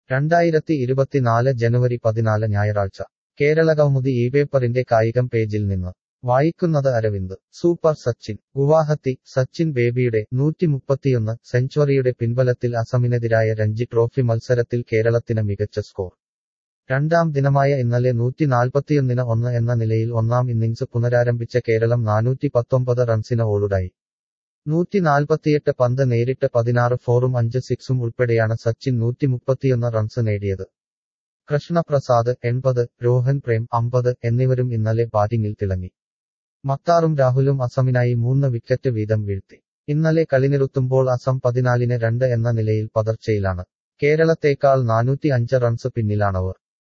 രണ്ടായിരത്തി ഇരുപത്തിനാല് ജനുവരി പതിനാല് ഞായറാഴ്ച കേരളകൗമുദി ഈ പേപ്പറിന്റെ കായികം പേജിൽ നിന്ന് വായിക്കുന്നത് അരവിന്ദ് സൂപ്പർ സച്ചിൻ ഗുവാഹത്തി സച്ചിൻ ബേബിയുടെ നൂറ്റിമുപ്പത്തിയൊന്ന് സെഞ്ചുറിയുടെ പിൻബലത്തിൽ അസമിനെതിരായ രഞ്ജി ട്രോഫി മത്സരത്തിൽ കേരളത്തിന് മികച്ച സ്കോർ രണ്ടാം ദിനമായ ഇന്നലെ നൂറ്റി നാൽപ്പത്തിയൊന്നിന് ഒന്ന് എന്ന നിലയിൽ ഒന്നാം ഇന്നിംഗ്സ് പുനരാരംഭിച്ച കേരളം നാനൂറ്റി പത്തൊമ്പത് റൺസിന് ഓളുടായി നൂറ്റി നാൽപ്പത്തിയെട്ട് പന്ത് നേരിട്ട് പതിനാറ് ഫോറും അഞ്ച് സിക്സും ഉൾപ്പെടെയാണ് സച്ചിൻ നൂറ്റി മുപ്പത്തിയൊന്ന് റൺസ് നേടിയത് കൃഷ്ണപ്രസാദ് എൺപത് രോഹൻ പ്രേം അമ്പത് എന്നിവരും ഇന്നലെ ബാറ്റിംഗിൽ തിളങ്ങി മത്താറും രാഹുലും അസമിനായി മൂന്ന് വിക്കറ്റ് വീതം വീഴ്ത്തി ഇന്നലെ കളിനിറുത്തുമ്പോൾ അസം പതിനാലിന് രണ്ട് എന്ന നിലയിൽ പതർച്ചയിലാണ് കേരളത്തേക്കാൾ നാനൂറ്റി അഞ്ച് റൺസ് പിന്നിലാണവർ